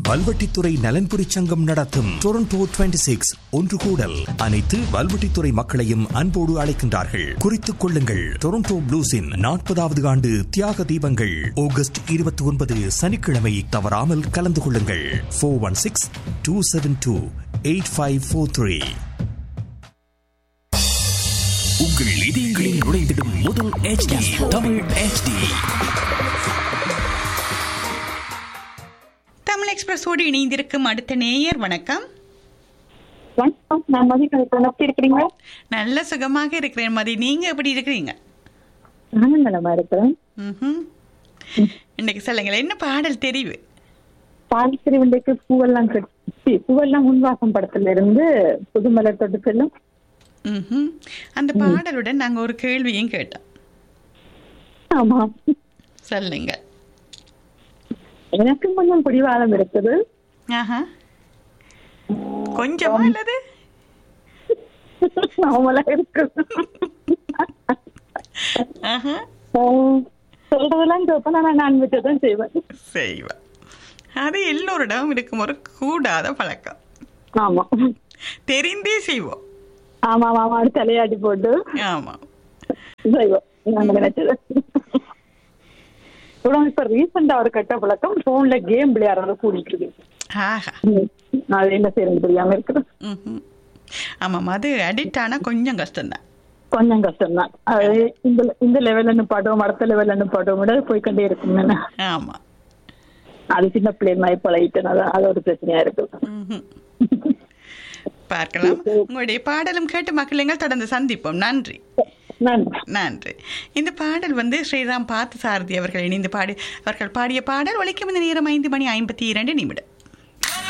வல்வெட்டித்துறை நலன்புரி சங்கம் நடத்தும் டொரண்டோ 26 சிக்ஸ் ஒன்று கூடல் அனைத்து வல்வெட்டித்துறை மக்களையும் அன்போடு அழைக்கின்றார்கள் குறித்துக் கொள்ளுங்கள் டொரண்டோ ப்ளூஸின் நாற்பதாவது ஆண்டு தியாக தீபங்கள் ஆகஸ்ட் இருபத்தி ஒன்பது சனிக்கிழமை தவறாமல் கலந்து கொள்ளுங்கள் four one six two seven two eight five four three உங்கள் இதயங்களில் நுழைந்திடும் முதல் HD தமிழ் HD தமிழ் எக்ஸ்பிரஸோடு இணைந்திருக்கும் அடுத்த நேயர் வணக்கம் வணக்கம் நான் மதி கணக்கு எப்படி இருக்கிறீங்க நல்ல சுகமாக இருக்கிறேன் மதி நீங்க எப்படி இருக்கிறீங்க நானும் நலமா இருக்கிறேன் ம்ஹும். இன்னைக்கு சொல்லுங்களேன் என்ன பாடல் தெரிவு பால் திருவிண்டைக்கு பூவெல்லாம் கட்டி பூவெல்லாம் முன்வாசம் படத்துல இருந்து புதுமலர் தொட்டு செல்லும் ம்ஹும். அந்த பாடலுடன் நாங்க ஒரு கேள்வியும் கேட்டோம் ஆமா சொல்லுங்க எனக்கும் கொஞ்சம் பிடிவாதம் இருக்குது ஆஹா கொஞ்சமா அல்லது நாமளா இருக்கு ஆஹா ஆஹ், சொல்றதெல்லாம் கேட்பேன் ஆனா நான் விட்டு தான் செய்வேன் செய்வா அது எல்லோரிடம் இருக்கும் ஒரு கூடாத பழக்கம் ஆமா தெரிந்தே செய்வோம் ஆமா ஆமா அது தலையாட்டி போட்டு ஆமா செய்வோம் நாங்க நினைச்சது அப்புறம் இப்ப ரீசெண்டா ஒரு கெட்ட பழக்கம் போன்ல கேம் விளையாடுறது கூடிட்டு இருக்கு ஆஹா ம். அது என்ன செய்யறது தெரியாம இருக்குது ம்ஹும். ஆமாம் அது அடிக்ட் ஆனா கொஞ்சம் கஷ்டம்தான் கொஞ்சம் கஷ்டம் தான் அது இந்த இந்த லெவல்ல நிப்பாட்டுவோம் அடுத்த லெவல்ல நிப்பாட்டுவோம் விட போய்க்கொண்டே இருக்கும் என்ன ஆமா அது சின்ன பிள்ளைங்க மாதிரி பழகிட்டனால அது ஒரு பிரச்சனையா இருக்கு ம்ஹும். பார்க்கலாம் உங்களுடைய பாடலும் கேட்டு மக்களுங்கள் தொடர்ந்து சந்திப்போம் நன்றி நன்றி நன்றி இந்த பாடல் வந்து ஸ்ரீராம் பார்த்த சாரதி அவர்கள் இணைந்து பாடி அவர்கள் பாடிய பாடல் ஒலிக்கும் இந்த நேரம் ஐந்து மணி ஐம்பத்தி இரண்டு நிமிடம்